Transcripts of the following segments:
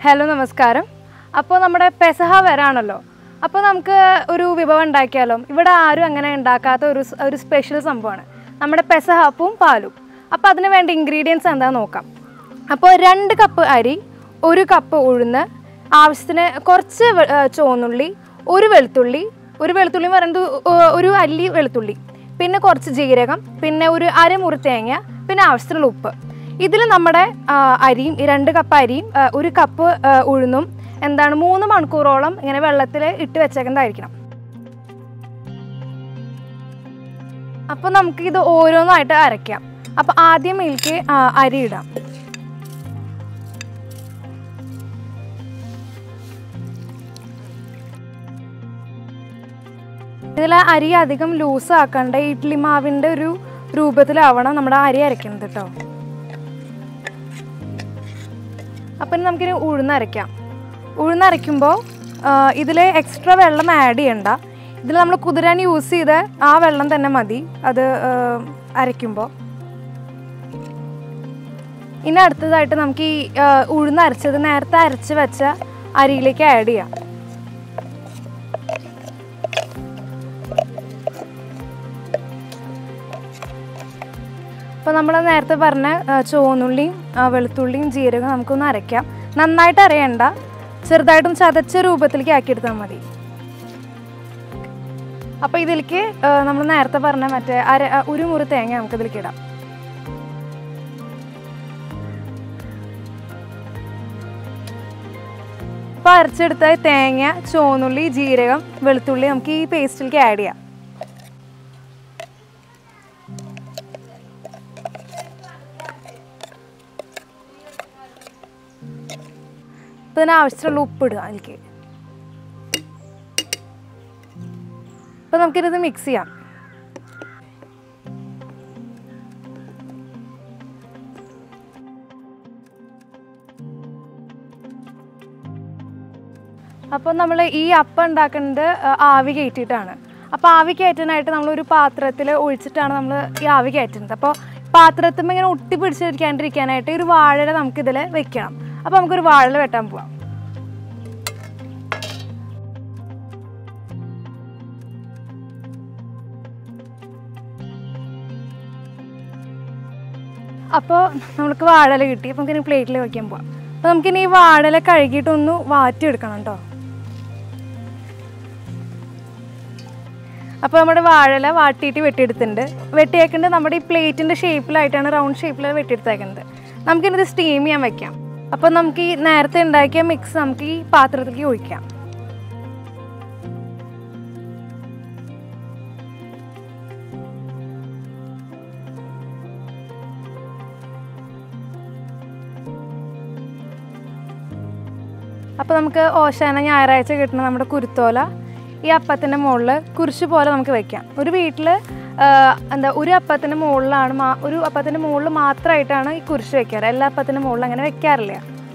hello നമസ്കാരം അപ്പോൾ നമ്മുടെ പെസഹ വരാണല്ലോ അപ്പോൾ നമുക്ക് ഒരു വിഭവം ഉണ്ടാക്കിയാലോ ഇവിടെ ആരും അങ്ങനെ ഉണ്ടാക്കാത്ത ഒരു സ്- ഒരു സ്പെഷ്യൽ സംഭവമാണ് നമ്മുടെ പെസഹ അപ്പവും പാലും അപ്പോൾ അതിന് വേണ്ട ഇൻഗ്രീഡിയൻസ് എന്താണെന്ന് നോക്കാം അപ്പോൾ രണ്ട് കപ്പ് അരി ഒരു കപ്പ് ഉഴുന്ന് ആവശ്യത്തിന് കുറച്ച് വെ- ഏ, ചുവന്നുള്ളി ഒരു വെളുത്തുള്ളി ഒരു വെളുത്തുള്ളി എന്ന് പറയുന്നത് ഒ- ഒരു അല്ലി വെളുത്തുള്ളി പിന്നെ കുറച്ച് ജീരകം പിന്നെ ഒരു അരമുറി തേങ്ങ പിന്നെ ആവശ്യത്തിനുള്ള ഉപ്പ് ഇതിൽ നമ്മുടെ ആ, അരിയും ഈ രണ്ട് കപ്പ് അരിയും ആ, ഒരു കപ്പ് ആ, ഉഴുന്നും എന്താണ് മൂന്ന് മണിക്കൂറോളം ഇങ്ങനെ വെള്ളത്തിൽ ഇട്ട് വെച്ചേക്കുന്നതായിരിക്കണം അപ്പോൾ നമുക്ക് ഇത് ഓരോന്നായിട്ട് അരയ്ക്കാം അപ്പോൾ ആദ്യം ഇതിലേക്ക് ആ, അരി ഇടാം ഇതിൽ അരി അധികം ലൂസ് ആക്കണ്ട ഇഡ്ലി മാവിൻ്റെ ഒരു രൂപത്തിലാവണം നമ്മുടെ അരി അരയ്ക്കുന്നത് കേട്ടോ അപ്പം ഇനി നമുക്കിനി ഉഴുന്നരയ്ക്കാം ഉഴുന്നരയ്ക്കുമ്പോൾ ഇതിൽ എക്സ്ട്രാ വെള്ളം ആഡ് ചെയ്യണ്ട ഇതിൽ നമ്മൾ കുതിരാൻ യൂസ് ചെയ്ത ആ വെള്ളം തന്നെ മതി അത് അരയ്ക്കുമ്പോൾ ഇനി അടുത്തതായിട്ട് നമുക്ക് ഈ ആ, ഉഴുന്ന് അരച്ചത് നേരത്തെ അരച്ച് വെച്ച അരിയിലേക്ക് ആഡ് ചെയ്യാം അപ്പോൾ നമ്മൾ നേരത്തെ പറഞ്ഞ ആ, ചുവന്നുള്ളിയും ആ, വെളുത്തുള്ളിയും ജീരകം നമുക്കൊന്ന് അരയ്ക്കാം നന്നായിട്ട് അരയണ്ട ചെറുതായിട്ടും ചതച്ച രൂപത്തിലേക്ക് ആക്കിയെടുത്താൽ മതി അപ്പോൾ ഇതിലേക്ക് നമ്മൾ നേരത്തെ പറഞ്ഞ മറ്റേ അര ആ, ഒരു മുറി തേങ്ങ നമുക്ക് ഇതിലേക്ക് ഇടാം അപ്പോൾ അരച്ചെടുത്ത തേങ്ങ ചുവന്നുള്ളി ജീരകം വെളുത്തുള്ളി നമുക്ക് ഈ പേസ്റ്റിലേക്ക് ആഡ് ചെയ്യാം ഇപ്പം ഇതിന് ആവശ്യമുള്ള ഉപ്പ് ഇടുക അതിലേക്ക് അപ്പം നമുക്കിത് മിക്സ് ചെയ്യാം അപ്പോൾ നമ്മൾ ഈ അപ്പം ഉണ്ടാക്കുന്നത് ആ, ആവി കയറ്റിയിട്ടാണ് അപ്പോൾ ആവി കയറ്റാനായിട്ട് നമ്മളൊരു പാത്രത്തിൽ ഒഴിച്ചിട്ടാണ് നമ്മൾ ഈ ആവി കയറ്റുന്നത് അപ്പോൾ പാത്രത്തിൽ ഇങ്ങനെ ഒട്ടി പിടിച്ചിരിക്കാണ്ടിരിക്കാനായിട്ട് ഒരു വാഴല നമുക്കിതിൽ വെക്കണം അപ്പോൾ നമുക്കൊരു വാഴല വെട്ടാൻ പോവാം അപ്പോൾ നമുക്ക് വാഴല കിട്ടി അപ്പോൾ നമുക്കിനി പ്ലേറ്റിൽ വയ്ക്കാൻ പോവാം അപ്പോൾ നമുക്കിനി ഈ വാഴല കഴുകിയിട്ടൊന്ന് വാറ്റിയെടുക്കണം കേട്ടോ അപ്പോൾ നമ്മുടെ വാഴല വാട്ടിയിട്ട് വെട്ടിയെടുത്തിട്ടുണ്ട് വെട്ടിയേക്കുന്നത് നമ്മുടെ ഈ പ്ലേറ്റിൻ്റെ ഷേപ്പിലായിട്ടാണ് റൗണ്ട് ഷേപ്പിൽ വെട്ടിയെടുത്തേക്കുന്നത് നമുക്കിത് സ്റ്റീം ചെയ്യാൻ വെക്കാം അപ്പോൾ നമുക്ക് ഈ നേരത്തെ ഉണ്ടാക്കിയ മിക്സ് നമുക്ക് ഈ പാത്രത്തിലേക്ക് ഒഴിക്കാം അപ്പോൾ നമുക്ക് ഓശാന ഞായറാഴ്ച കിട്ടുന്ന നമ്മുടെ കുരുത്തോല ഈ അപ്പത്തിൻ്റെ മുകളിൽ കുരിശ് പോലെ നമുക്ക് വെക്കാം ഒരു വീട്ടിൽ എന്താ ഒരു അപ്പത്തിൻ്റെ മുകളിലാണ് മാ ഒരു അപ്പത്തിൻ്റെ മുകളിൽ മാത്രമായിട്ടാണ് ഈ കുരിശ് വെക്കാറ് എല്ലാ അപ്പത്തിൻ്റെ മുകളിൽ അങ്ങനെ വെക്കാറില്ല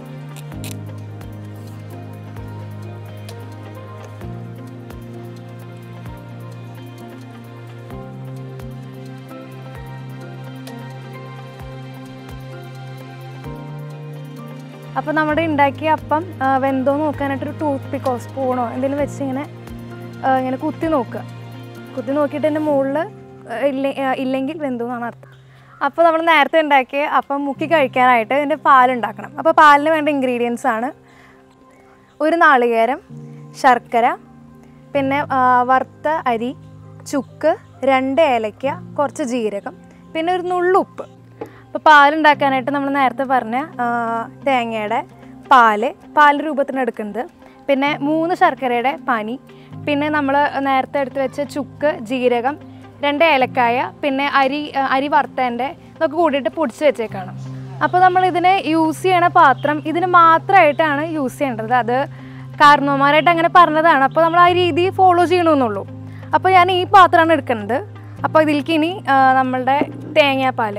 അപ്പോൾ നമ്മുടെ ഉണ്ടാക്കിയ അപ്പം ആ, വെന്തോ നോക്കാനായിട്ട് ഒരു ടൂത്ത് പിക്കോ സ്പൂണോ എന്തെങ്കിലും വെച്ച് ഇങ്ങനെ ആ, ഇങ്ങനെ കുത്തി നോക്കുക കുത്തി നോക്കിയിട്ട് എൻ്റെ മുകളിൽ ഇല്ല ആ, ഇല്ലെങ്കിൽ വെന്തോ എന്നാണ് അർത്ഥം അപ്പോൾ നമ്മൾ നേരത്തെ ഉണ്ടാക്കിയ അപ്പം മുക്കി കഴിക്കാനായിട്ട് ഇതിൻ്റെ പാലുണ്ടാക്കണം അപ്പോൾ പാലിന് വേണ്ട ഇൻഗ്രീഡിയൻസ് ആണ് ഒരു നാളികേരം ശർക്കര പിന്നെ ആ, വറുത്ത അരി ചുക്ക് രണ്ട് ഏലയ്ക്ക കുറച്ച് ജീരകം പിന്നെ ഒരു നുള്ളുപ്പ് അപ്പോൾ പാലുണ്ടാക്കാനായിട്ട് നമ്മൾ നേരത്തെ പറഞ്ഞ ആ, തേങ്ങയുടെ പാല് പാൽ രൂപത്തിന് എടുക്കുന്നത് പിന്നെ മൂന്ന് ശർക്കരയുടെ പാനി പിന്നെ നമ്മൾ നേരത്തെ എടുത്ത് വെച്ച ചുക്ക് ജീരകം രണ്ട് ഏലക്കായ പിന്നെ അരി ആ, അരി വറുത്തതിൻ്റെ ഇതൊക്കെ കൂടിയിട്ട് പൊടിച്ച് വെച്ചേക്കാണ് അപ്പോൾ നമ്മൾ ഇതിനെ യൂസ് ചെയ്യണ പാത്രം ഇതിന് മാത്രമായിട്ടാണ് യൂസ് ചെയ്യേണ്ടത് അത് കാരണവന്മാരായിട്ട് അങ്ങനെ പറഞ്ഞതാണ് അപ്പോൾ നമ്മൾ ആ രീതി ഫോളോ ചെയ്യണമെന്നുള്ളൂ അപ്പോൾ ഞാൻ ഈ പാത്രമാണ് എടുക്കുന്നത് അപ്പോൾ ഇതിലേക്ക് ഇനി ആ, നമ്മളുടെ തേങ്ങാപ്പാൽ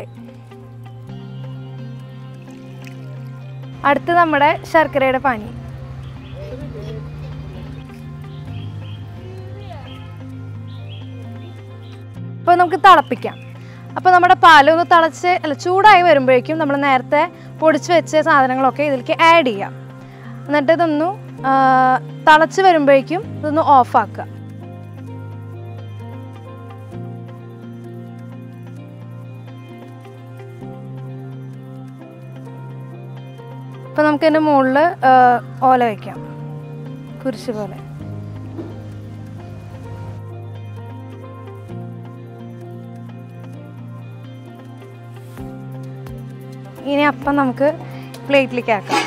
അടുത്ത് നമ്മുടെ ശർക്കരയുടെ പാനി അപ്പോൾ നമുക്ക് തിളപ്പിക്കാം അപ്പോൾ നമ്മുടെ പാലൊന്ന് തിളച്ച് അല്ല ചൂടായി വരുമ്പോഴേക്കും നമ്മൾ നേരത്തെ പൊടിച്ച് വെച്ച സാധനങ്ങളൊക്കെ ഇതിലേക്ക് ആഡ് ചെയ്യാം എന്നിട്ട് ഇതൊന്നു ആ, തിളച്ച് വരുമ്പോഴേക്കും ഇതൊന്ന് ഓഫാക്കുക അപ്പോൾ നമുക്ക് ഇതിൻ്റെ മുകളിൽ ഓല വയ്ക്കാം കുരിശ് പോലെ ഇനി അപ്പം നമുക്ക് പ്ലേറ്റിലേക്ക് ആക്കാം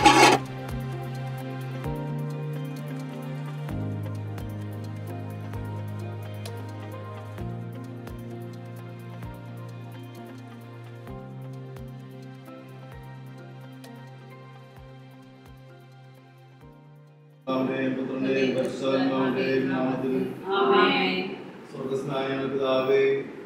പിതാവിന്റെയും പുത്രന്റെയും പരിശുദ്ധാത്മാവിന്റെയും നാമത്തിൽ സ്വർഗസ്നായ ഞങ്ങളുടെ പിതാവേ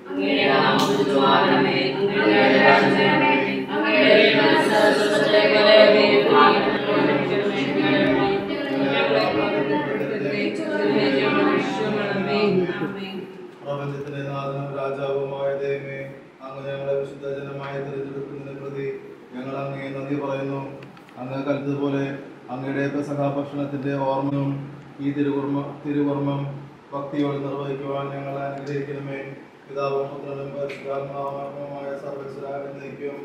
പ്രപഞ്ചത്തിന്റെ നാഥനും രാജാവുമായ ദൈവമേ അങ്ങ് ഞങ്ങളെ വിശുദ്ധ ജനമായി തിരഞ്ഞെടുക്കുന്നതിനെ പ്രതി ഞങ്ങൾ അങ്ങേ നന്ദി പറയുന്നു അങ്ങ് കരുതുപോലെ അങ്ങയുടെ സഹാഭക്ഷണത്തിന്റെ ഓർമ്മയും ഈ തിരുവർമ്മ തിരുവർമ്മം ഭക്തിയോടെ നിർവഹിക്കുവാൻ ഞങ്ങളെ അനുഗ്രഹിക്കണമേ പിതാവും പുത്രനും പരിശുദ്ധാത്മാവുമായ സർവസ്വരാകെ നയിക്കും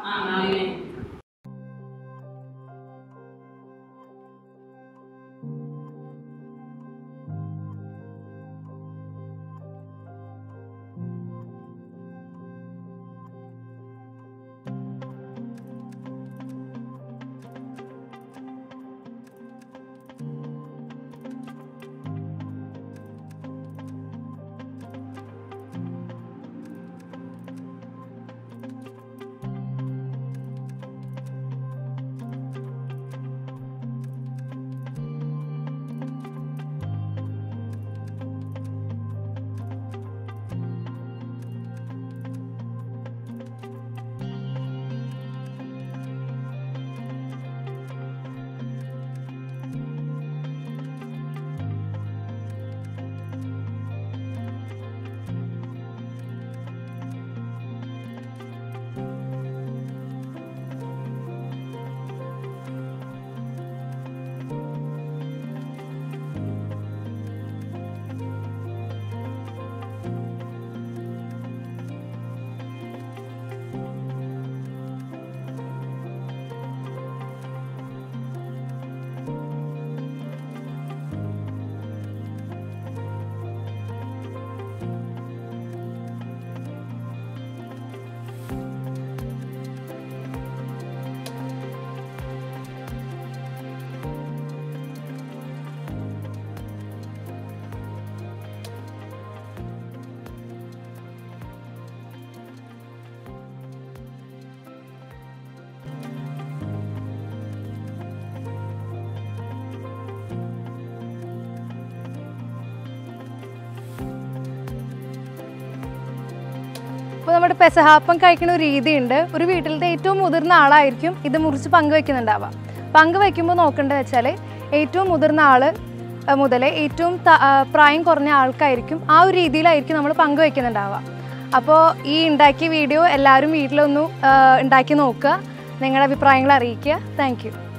അപ്പോൾ നമ്മുടെ പെസഹാപ്പം കഴിക്കുന്ന ഒരു രീതിയുണ്ട് ഒരു വീട്ടിലത്തെ ഏറ്റവും മുതിർന്ന ആളായിരിക്കും ഇത് മുറിച്ച് പങ്കുവെക്കുന്നുണ്ടാവുക പങ്കുവെക്കുമ്പോൾ നോക്കേണ്ടത് വെച്ചാൽ ഏറ്റവും മുതിർന്ന ആൾ മുതൽ ഏറ്റവും ത- ആ, പ്രായം കുറഞ്ഞ ആൾക്കായിരിക്കും ആ ഒരു രീതിയിലായിരിക്കും നമ്മൾ പങ്കുവെക്കുന്നുണ്ടാവുക അപ്പോൾ ഈ ഉണ്ടാക്കിയ വീഡിയോ എല്ലാവരും വീട്ടിലൊന്ന് ആ, ഉണ്ടാക്കി നോക്കുക നിങ്ങളുടെ അഭിപ്രായങ്ങൾ അറിയിക്കുക താങ്ക്